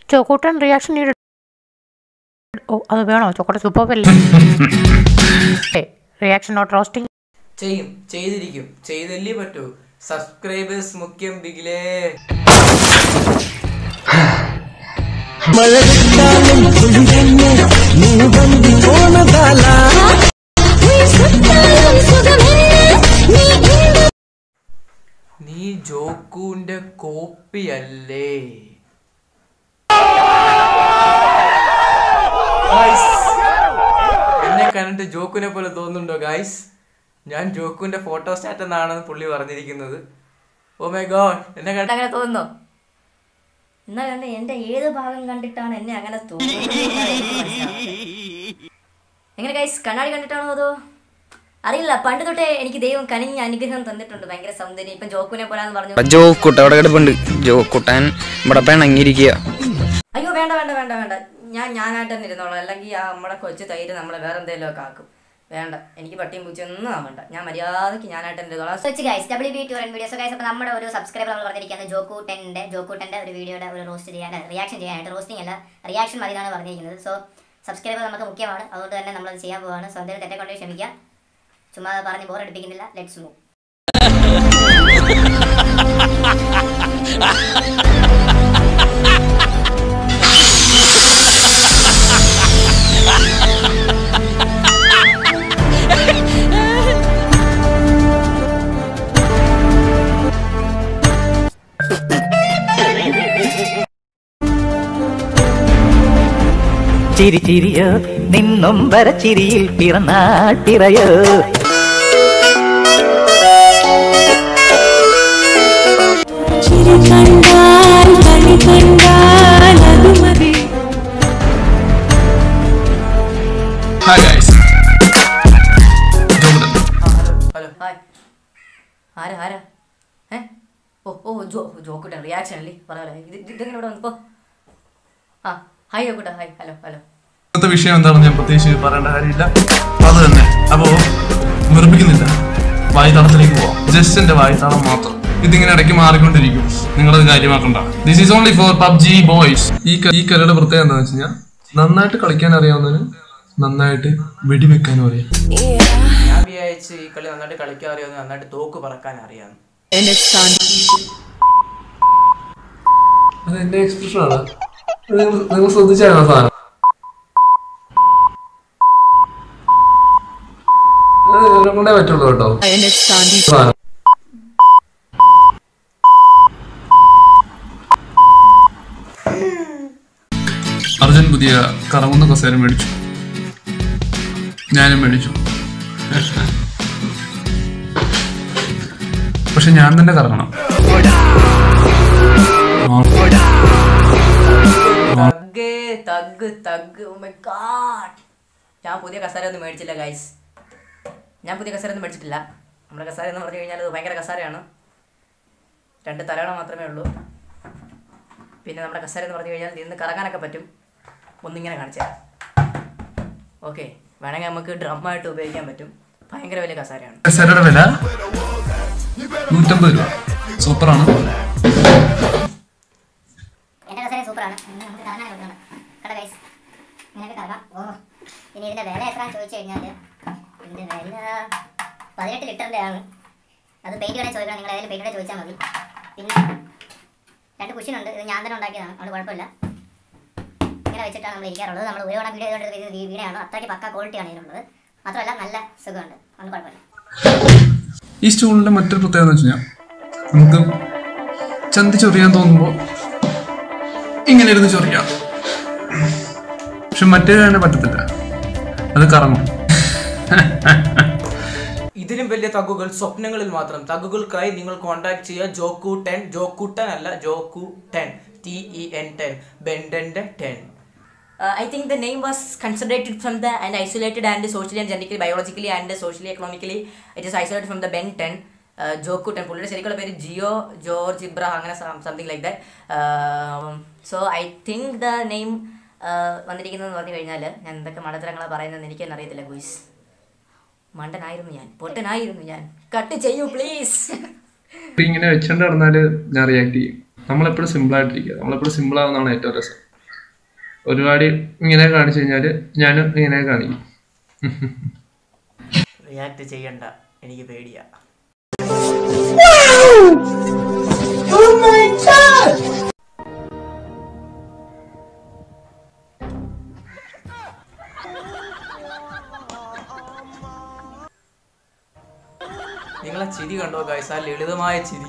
ചോക്കൂട്ടൻ reaction need ഓ അത് വേണോ ചോക്കോട്ട സൂപ്പർ റിയാക്ഷൻ നോട്ട് റോസ്റ്റിംഗ് ചെയ്യും ചെയ്തിരിക്കും ചെയ്തല്ലേ പറ്റൂ സബ്സ്ക്രൈബേഴ്സ് മുഖ്യം ബിഗിലേ നീ ജോക്കുവിന്റെ കോപ്പിയല്ലേ Guys, എന്നെ കണ്ടിട്ട് ജോക്കുനെ പോലെ തോന്നുന്നുണ്ടോ ഗായ്സ് ഞാൻ ജോക്കുവിന്റെ ഫോട്ടോ സ്റ്റാറ്റ് എന്നാണെന്ന് പുള്ളി പറഞ്ഞിരിക്കുന്നത് ഓ മൈ ഗോഡ് എന്നെ കണ്ട അങ്ങനെ തോന്നുന്നോ എന്നാൽ കണ്ട് എന്റെ ഏത് ഭാഗം കണ്ടിട്ടാണ് എന്നെ അങ്ങനെ തോന്നുന്നത് എന്നാണ് എനിക്ക് മനസ്സിലാവാത്തത്. എങ്ങനെ ഗൈസ് കണ്ണാടി കണ്ടിട്ടാണോ അതോ അറിയില്ല പണ്ട് തൊട്ടേ എനിക്ക് ദൈവം കനിഞ്ഞ അനുഗ്രഹം തന്നിട്ടുണ്ട് ഭയങ്കര സൗന്ദര്യം ഇപ്പം ജോക്കുനെ പോലാന്ന് പറഞ്ഞു ജോക്കുട്ട അവിടെ കിടപ്പുണ്ട് ജോക്കുട്ടൻ ഇവിടെ പിണങ്ങിയിരിക്കുക അയ്യോ വേണ്ട വേണ്ട വേണ്ട വേണ്ട ഞാൻ ഞാനായിട്ട് തന്നെ ഇരുന്നോളാം അല്ലെങ്കിൽ ആ നമ്മുടെ കൊച്ചു തൈര് നമ്മളെ വേറെ എന്തെങ്കിലും ഒക്കെ ആക്കും വേണ്ട എനിക്ക് പട്ടിയും പൂച്ചയൊന്നും ആവണ്ട ഞാൻ മര്യാദയ്ക്ക് ഞാനായിട്ട് തന്നെ ഇരുന്നോളാം so guys W B two videos guys അപ്പോൾ നമ്മുടെ ഒരു സബ്സ്ക്രൈബർ നമ്മൾ പറഞ്ഞിരിക്കുന്നത് ജോക്കു ടെൻ്റെ ജോക്കു ടെൻ്റെ ഒരു വീഡിയോയുടെ ഒരു റോസ്റ്റ് ചെയ്യാൻ റിയാക്ഷൻ ചെയ്യാനായിട്ട് റോസ്റ്റിംഗ് അല്ല റിയാക്ഷൻ മതി എന്നാണ് പറഞ്ഞിരിക്കുന്നത് സോ സബ്സ്ക്രൈബർ നമുക്ക് മുഖ്യമാണ് അതുകൊണ്ട് തന്നെ നമ്മളത് ചെയ്യാൻ പോവാണ് സോ എന്തെങ്കിലും തെറ്റെ കൊണ്ട് ക്ഷമിക്കുക ചുമ്മാ പറഞ്ഞ് ബോർ അടിപ്പിക്കുന്നില്ല ലെറ്റ്സ് മൂവ് ചിരി ചിരിയോ നിന്നും വരച്ചിരിയിൽ പിറന്നാൾ പിറയോ ചിരി കണ്ടാൽ കളി കണ്ടാൽ അത് മതി ഹായ് ഗൈസ് ഹലോ ഹായ് ആരാ ആരാ ഏ ഓ ഓ ജോ ജോക്കുട്ടൻ റിയാക്ഷൻ അല്ലേ പറയാലോ ഇത് ഇത് ഇതെങ്ങനെ ഇവിടെ വന്നപ്പോ ആ ഹായ് ജോക്കുട്ട ഹായ് ഹലോ ഹലോ ഇന്നത്തെ വിഷയം എന്താണെന്ന് ഞാൻ പ്രത്യേകിച്ച് പറയേണ്ട കാര്യമില്ല അത് തന്നെ അപ്പോ നിർമ്മിക്കുന്നില്ല വായുതാളത്തിലേക്ക് പോവാം ജസ്റ്റ് എന്റെ വായുതാളം മാത്രം ഇതിങ്ങനെ ഇടയ്ക്ക് മാറിക്കൊണ്ടിരിക്കും നിങ്ങളത് കാര്യമാക്കണ്ട this is only for PUBG boys ഈ ക- ഈ കളിയുടെ പ്രത്യേകത എന്താണെന്ന് വെച്ച് കഴിഞ്ഞാൽ നന്നായിട്ട് കളിക്കാൻ അറിയാവുന്നതിന് നന്നായിട്ട് വെടിവെക്കാനും അറിയാം ഞാൻ വിചാരിച്ച് ഈ കളി നന്നായിട്ട് കളിക്കാൻ അറിയാവുന്ന നന്നായിട്ട് തോക്ക് പറക്കാൻ അറിയാം അത് എന്റെ എക്സ്പ്രഷൻ ആണ് നിങ്ങൾ നിങ്ങൾ ശ്രദ്ധിച്ചായിരുന്നു ആ സാധനം അത് ഇവരെ കൊണ്ടേ പറ്റുള്ളൂ കേട്ടോ സാധനം അർജുൻ പുതിയ കറങ്ങുന്ന കസേര മേടിച്ചു ഞാനും മേടിച്ചു പക്ഷെ ഞാൻ തന്നെ കറങ്ങണം thug thug thug oh my god ഞാൻ പുതിയ കസാര ഒന്നും മേടിച്ചില്ല ഗൈസ് ഞാൻ പുതിയ കസാര ഒന്നും മേടിച്ചിട്ടില്ല നമ്മുടെ കസാര എന്ന് പറഞ്ഞു കഴിഞ്ഞാൽ അത് ഭയങ്കര കസാരയാണ് രണ്ട് തലകണ മാത്രമേ ഉള്ളൂ പിന്നെ നമ്മുടെ കസാര എന്ന് പറഞ്ഞു കഴിഞ്ഞാൽ നിന്ന് കറങ്ങാനൊക്കെ പറ്റും ഒന്നിങ്ങനെ കാണിച്ചാൽ ഓക്കെ വേണമെങ്കിൽ നമുക്ക് ഡ്രമ്മായിട്ട് ഉപയോഗിക്കാൻ പറ്റും ഭയങ്കര വലിയ കസാരയാണ് കസേരയുടെ വില നൂറ്റമ്പത് രൂപ സൂപ്പറാണ് എൻ്റെ കസേര സൂപ്പറാണ് ഇന്ന് നമുക്ക് കറങ്ങാൻ കൊടുക്കണം കേട്ടോ ഗൈസ് ഇങ്ങനെയൊക്കെ കറങ്ങാം ഓ ഇനി ഇതിൻ്റെ വില എത്രയാണെന്ന് ചോദിച്ചു കഴിഞ്ഞാൽ ഇതിൻ്റെ വില പതിനെട്ട് ലിറ്ററിൻ്റെ ആണ് അത് പെയിൻറ്റ് കടയിൽ ചോദിക്കണം നിങ്ങൾ ഏതായാലും പെയിൻറ്റ് കടയിൽ ചോദിച്ചാൽ മതി പിന്നെ രണ്ട് കുഷ്യനുണ്ട് ഇത് ഞാൻ തന്നെ ഉണ്ടാക്കിയതാണ് അതുകൊണ്ട് കുഴപ്പമില്ല ഇങ്ങനെ വെച്ചിട്ടാണ് നമ്മൾ ഇരിക്കാറുള്ളത് നമ്മൾ ഒരു തവണ വീഡിയോ ചെയ്തുകൊണ്ട് ഇത് ഈ വീണയാണ് അത്രയ്ക്ക് പക്ക ക്വാളിറ്റിയാണ് ഇതിനുള്ളത് മാത്രമല്ല നല്ല സുഖമുണ്ട് അതുകൊണ്ട് കുഴപ്പമില്ല ഈ സ്റ്റൂളിന്റെ മറ്റൊരു പ്രത്യേകത എന്ന് വെച്ച് കഴിഞ്ഞാൽ നമുക്ക് ചന്തി ചൊറിയാൻ തോന്നുമ്പോൾ ഇങ്ങനെ ഇരുന്ന് ചൊറിയാം പക്ഷെ മറ്റേ തന്നെ പറ്റത്തില്ല അത് കറങ്ങും ഇതിലും വലിയ തഗ്ഗുകൾ സ്വപ്നങ്ങളിൽ മാത്രം തഗ്ഗുകൾക്കായി നിങ്ങൾ കോൺടാക്ട് ചെയ്യുക ജോക്കു ടെൻ ജോക്കു ടെൻ അല്ല Jokku ten T E N ten ബെൻഡന്റെ ten Uh, I think the name was considered from the and isolated and socially and genetically, biologically and socially, economically, it is isolated from the Ben 10. Uh, Jokkuttan പുള്ളിയുടെ ശരിക്കുള്ള പേര് Jio George Ibra അങ്ങനെ something like that so I think the name വന്നിരിക്കുന്നതെന്ന് പറഞ്ഞു കഴിഞ്ഞാൽ ഞാൻ എന്തൊക്കെ മണ്ടത്തരങ്ങളാണ് പറയുന്നതെന്ന് എനിക്ക് തന്നെ അറിയത്തില്ല ഗുയിസ് മണ്ടനായിരുന്നു ഞാൻ പൊട്ടനായിരുന്നു ഞാൻ കട്ട് ചെയ്യൂ പ്ലീസ് ഇപ്പൊ ഇങ്ങനെ വെച്ചോണ്ട് നടന്നാല് ഞാൻ റിയാക്ട് ചെയ്യും നമ്മളെപ്പോഴും സിമ്പിൾ ആയിട്ടിരിക്കുക നമ്മളെപ്പോഴും സിമ്പിൾ ആവുന്നതാണ് ഏറ്റവും രസം ഒരുപാട് ഇങ്ങനെ കാണിച്ചു കഴിഞ്ഞാല് ഞാനും ഇങ്ങനെ കാണിക്കും റിയാക്ട് ചെയ്യണ്ട എനിക്ക് പേടിയാ നിങ്ങളെ ചിരി കണ്ടോ ഗൈസ് ആ ലളിതമായ ചിരി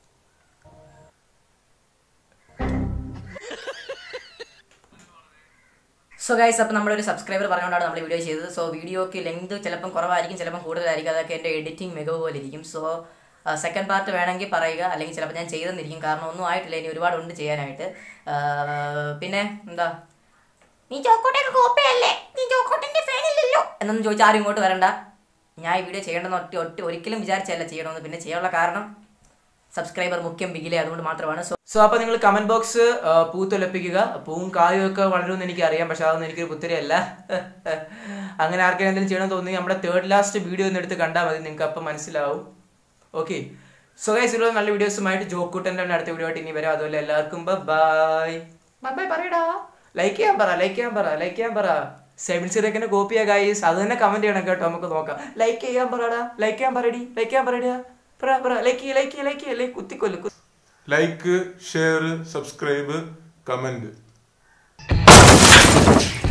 സോ ഗൈസ് അപ്പോൾ നമ്മളൊരു സബ്സ്ക്രൈബർ പറഞ്ഞുകൊണ്ടാണ് നമ്മൾ വീഡിയോ ചെയ്തത് സോ വീഡിയോക്ക് ലെങ്ത് ചിലപ്പം കുറവായിരിക്കും ചിലപ്പം കൂടുതലായിരിക്കും അതൊക്കെ എൻ്റെ എഡിറ്റിംഗ് മികവ് പോലെ ഇരിക്കും സോ സെക്കൻഡ് പാർട്ട് വേണമെങ്കിൽ പറയുക അല്ലെങ്കിൽ ചിലപ്പോൾ ഞാൻ ചെയ്തെന്നിരിക്കും കാരണം ഒന്നും ആയിട്ടില്ല ഇനി ഒരുപാടുണ്ട് ചെയ്യാനായിട്ട് ആ, പിന്നെ എന്താ നീ ചോക്കോട്ടൊക്കെ കോപ്പയല്ലേ നീ ചോക്കോട്ടിന്റെ ഫാനില്ലല്ലോ എന്നൊന്നും ചോദിച്ചാൽ ആരും ഇങ്ങോട്ട് വരണ്ട ഞാൻ ഈ വീഡിയോ ചെയ്യണമെന്ന് ഒറ്റ ഒറ്റ ഒരിക്കലും വിചാരിച്ചല്ല ചെയ്യണമെന്ന് പിന്നെ ചെയ്യാനുള്ള കാരണം സബ്സ്ക്രൈബർ മുഖ്യം ബിഗിലെ അതുകൊണ്ട് മാത്രമാണ് സോ സോ അപ്പൊ നിങ്ങൾ കമന്റ് ബോക്സ് പൂത്തൊലപ്പിക്കുക പൂവും കായും ഒക്കെ വളരുമെന്ന് എനിക്ക് അറിയാം പക്ഷെ അതൊന്നും എനിക്കൊരു പുത്തിരിയല്ല അങ്ങനെ ആർക്കെങ്കിലും എന്തെങ്കിലും ചെയ്യണമെന്ന് തോന്നി നമ്മുടെ തേർഡ് ലാസ്റ്റ് വീഡിയോ ഒന്ന് എടുത്ത് കണ്ടാൽ മതി നിങ്ങൾക്ക് അപ്പം മനസ്സിലാവും ഓക്കെ സോ ഗൈസ് ഇതിലുള്ള നല്ല വീഡിയോസുമായിട്ട് ജോക്കൂട്ടൻ്റെ അടുത്ത വീഡിയോ ആയിട്ട് ഇനി വരാം അതുപോലെ എല്ലാവർക്കും ബൈ ബൈ ബൈ പറയടാ ലൈക്ക് ചെയ്യാൻ പറ ലൈക്ക് ചെയ്യാൻ പറ ലൈക്ക് ചെയ്യാൻ പറ സെവൻ സീറോക്കിന്റെ കോപ്പിയാ ഗൈസ് അത് തന്നെ കമന്റ് ചെയ്യണം കേട്ടോ നമുക്ക് നോക്കാം ലൈക്ക് ചെയ്യാൻ പറടാ ലൈക്ക് ചെയ്യാൻ പറയടി ലൈക്ക് ചെയ്യാൻ പറയടാ പറ പറ ലൈക്ക് ചെയ്യ ലൈക്ക് ചെയ്യ ലൈക്ക് ചെയ്യ ലൈക്ക് കുത്തിക്കൊല്ലു കുത്തി ലൈക്ക് ഷെയർ സബ്സ്ക്രൈബ് കമന്റ്